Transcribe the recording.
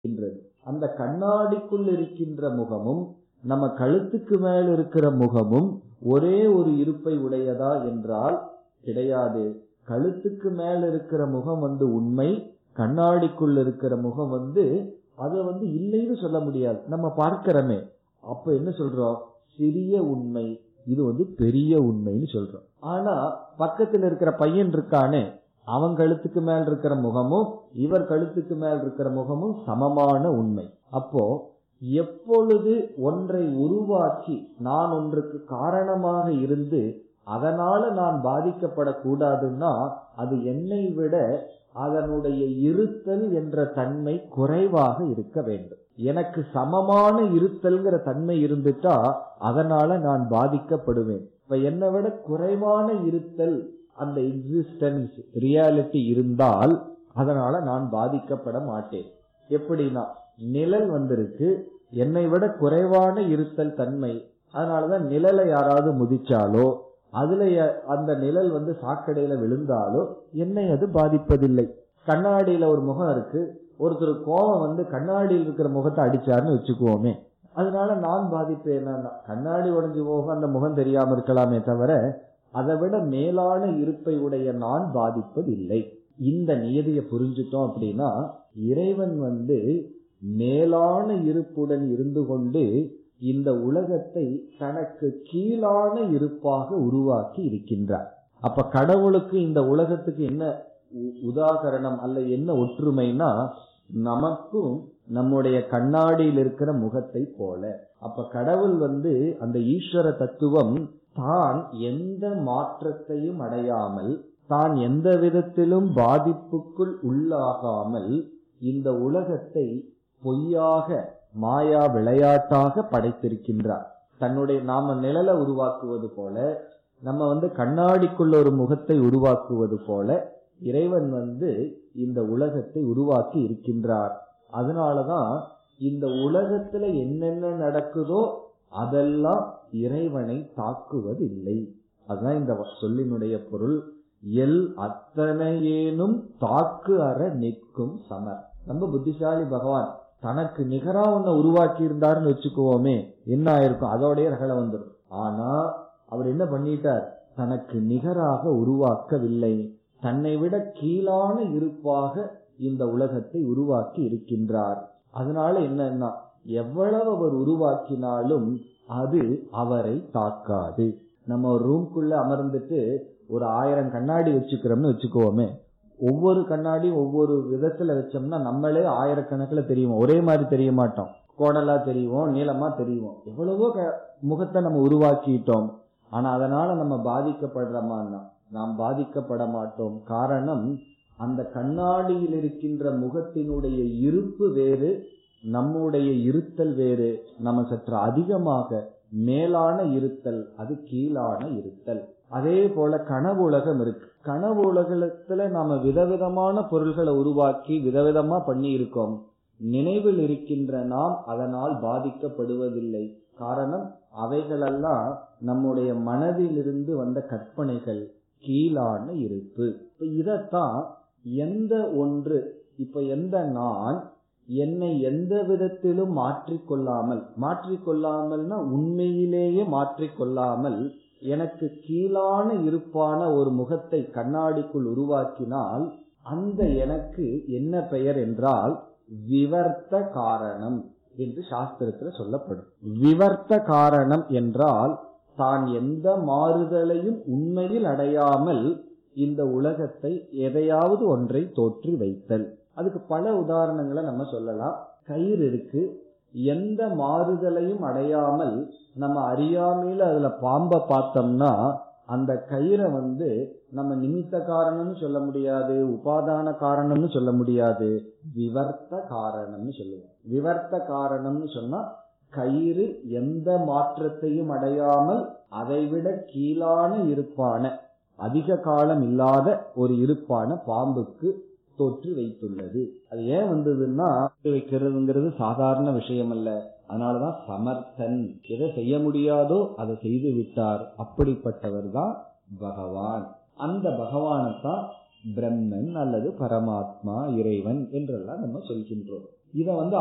இருக்கின்றது அந்த கண்ணாடிக்குள் இருக்கின்ற முகமும் நம்ம கழுத்துக்கு மேல் இருக்கிற முகமும் ஒரே ஒரு இருப்பை உடையதா என்றால் கிடையாது கழுத்துக்கு மேல் இருக்கிற முகம் வந்து உண்மை கண்ணாடிக்குள் இருக்கிற முகம் வந்து அதை வந்து இல்லைன்னு சொல்ல முடியாது நம்ம பார்க்கிறோமே அப்ப என்ன சொல்றோம் சிறிய உண்மை இது வந்து பெரிய உண்மைன்னு சொல்றோம் ஆனா பக்கத்துல இருக்கிற பையன் இருக்கானே அவன் கழுத்துக்கு மேல் இருக்கிற முகமும் இவர் கழுத்துக்கு மேல் இருக்கிற முகமும் சமமான உண்மை அப்போ எப்பொழுது ஒன்றை உருவாக்கி நான் ஒன்றுக்கு காரணமாக இருந்து அதனால நான் பாதிக்கப்படக்கூடாதுன்னா அது என்னை விட அதனுடைய இருத்தல் என்ற தன்மை குறைவாக இருக்க வேண்டும் எனக்கு சமமான இருத்தல்ங்கிற தன்மை இருந்துட்டா அதனால நான் பாதிக்கப்படுவேன் இப்ப என்னை விட குறைவான இருத்தல் அந்த எக்ஸிஸ்டன்ஸ் ரியாலிட்டி இருந்தால் அதனால நான் பாதிக்கப்பட மாட்டேன் எப்படின்னா நிழல் வந்திருக்கு என்னை விட குறைவான இருத்தல் தன்மை அதனாலதான் நிழலை யாராவது முதிச்சாலோ அதுல அந்த நிழல் வந்து சாக்கடையில விழுந்தாலோ என்னை அது பாதிப்பதில்லை கண்ணாடியில ஒரு முகம் இருக்கு ஒருத்தர் கோபம் வந்து கண்ணாடியில் இருக்கிற முகத்தை அடிச்சாருன்னு வச்சுக்குவோமே அதனால நான் பாதிப்பேன் கண்ணாடி உடஞ்சு போக அந்த முகம் தெரியாம இருக்கலாமே தவிர அதை விட மேலான இருப்பை உடைய நான் பாதிப்பதில்லை இந்த நியதியை புரிஞ்சுட்டோம் அப்படின்னா இறைவன் வந்து மேலான இருப்புடன் இருந்து கொண்டு இந்த உலகத்தை தனக்கு கீழான இருப்பாக உருவாக்கி இருக்கின்றார் அப்ப கடவுளுக்கு இந்த உலகத்துக்கு என்ன உதாகரணம் அல்ல என்ன ஒற்றுமைனா நமக்கும் நம்முடைய கண்ணாடியில் இருக்கிற முகத்தை போல அப்ப கடவுள் வந்து அந்த ஈஸ்வர தத்துவம் தான் எந்த மாற்றத்தையும் அடையாமல் தான் எந்த விதத்திலும் பாதிப்புக்குள் உள்ளாகாமல் இந்த உலகத்தை பொய்யாக மாயா விளையாட்டாக படைத்திருக்கின்றார் தன்னுடைய நாம நிழலை உருவாக்குவது போல நம்ம வந்து கண்ணாடிக்குள்ள ஒரு முகத்தை உருவாக்குவது போல இறைவன் வந்து இந்த உலகத்தை உருவாக்கி இருக்கின்றார் அதனாலதான் இந்த உலகத்துல என்னென்ன நடக்குதோ அதெல்லாம் இறைவனை தாக்குவதில்லை அதுதான் இந்த சொல்லினுடைய பொருள் எல் அத்தனையேனும் தாக்கு அற நிற்கும் சமர் ரொம்ப புத்திசாலி பகவான் தனக்கு நிகரா ஒன்ன உருவாக்கி இருந்தாருன்னு வச்சுக்குவோமே என்ன ஆயிருக்கும் அதோடய ரகல வந்துடும் ஆனா அவர் என்ன பண்ணிட்டார் தனக்கு நிகராக உருவாக்கவில்லை தன்னை விட கீழான இருப்பாக இந்த உலகத்தை உருவாக்கி இருக்கின்றார் அதனால என்னன்னா எவ்வளவு அவர் உருவாக்கினாலும் அது அவரை தாக்காது நம்ம ஒரு ரூம்குள்ள அமர்ந்துட்டு ஒரு ஆயிரம் கண்ணாடி வச்சுக்கிறோம்னு வச்சுக்கோமே ஒவ்வொரு கண்ணாடியும் ஒவ்வொரு விதத்துல வச்சோம்னா நம்மளே ஆயிரக்கணக்கில் தெரியும் ஒரே மாதிரி தெரிய மாட்டோம் கோடலா தெரியும் நீளமா தெரியும் எவ்வளவோ முகத்தை நம்ம உருவாக்கிட்டோம் ஆனா அதனால நம்ம பாதிக்கப்படுறோமான்னா நாம் பாதிக்கப்பட மாட்டோம் காரணம் அந்த கண்ணாடியில் இருக்கின்ற முகத்தினுடைய இருப்பு வேறு நம்முடைய இருத்தல் வேறு நம்ம சற்று அதிகமாக மேலான இருத்தல் அது கீழான இருத்தல் அதே போல கனவு உலகம் இருக்கு கனவு உலகத்துல நாம விதவிதமான பொருள்களை உருவாக்கி விதவிதமா பண்ணி இருக்கோம் நினைவில் இருக்கின்ற நாம் அதனால் பாதிக்கப்படுவதில்லை காரணம் அவைகளெல்லாம் நம்முடைய மனதிலிருந்து வந்த கற்பனைகள் கீழான இருப்பு இப்ப இதத்தான் எந்த ஒன்று இப்ப எந்த நான் என்னை எந்த விதத்திலும் மாற்றிக்கொள்ளாமல் மாற்றிக்கொள்ளாமல்னா உண்மையிலேயே மாற்றிக்கொள்ளாமல் எனக்கு கீழான இருப்பான ஒரு முகத்தை கண்ணாடிக்குள் உருவாக்கினால் அந்த எனக்கு என்ன பெயர் என்றால் விவர்த்த காரணம் என்று சாஸ்திரத்துல சொல்லப்படும் விவர்த்த காரணம் என்றால் தான் எந்த மாறுதலையும் உண்மையில் அடையாமல் இந்த உலகத்தை எதையாவது ஒன்றை தோற்றி வைத்தல் அதுக்கு பல உதாரணங்களை நம்ம சொல்லலாம் கயிறு இருக்கு எந்த மாறுதலையும் அடையாமல் நம்ம அறியாமையில அதுல பாம்பை பார்த்தோம்னா அந்த கயிறை வந்து நம்ம நிமித்த காரணம்னு சொல்ல முடியாது உபாதான காரணம்னு சொல்ல முடியாது விவர்த்த காரணம்னு சொல்லுவோம் விவர்த்த காரணம்னு சொன்னா கயிறு எந்த மாற்றத்தையும் அடையாமல் அதைவிட கீழான இருப்பான அதிக காலம் இல்லாத ஒரு இருப்பான பாம்புக்கு தோற்று வைத்துள்ளது அது ஏன் வந்ததுன்னா வைக்கிறதுங்கிறது சாதாரண விஷயம் அல்ல அதனாலதான் சமர்த்தன் எதை செய்ய முடியாதோ அதை செய்து விட்டார் அப்படிப்பட்டவர் தான் பகவான் அந்த பகவானைத்தான் பிரம்மன் அல்லது பரமாத்மா இறைவன் என்றெல்லாம் நம்ம சொல்கின்றோம் இத வந்து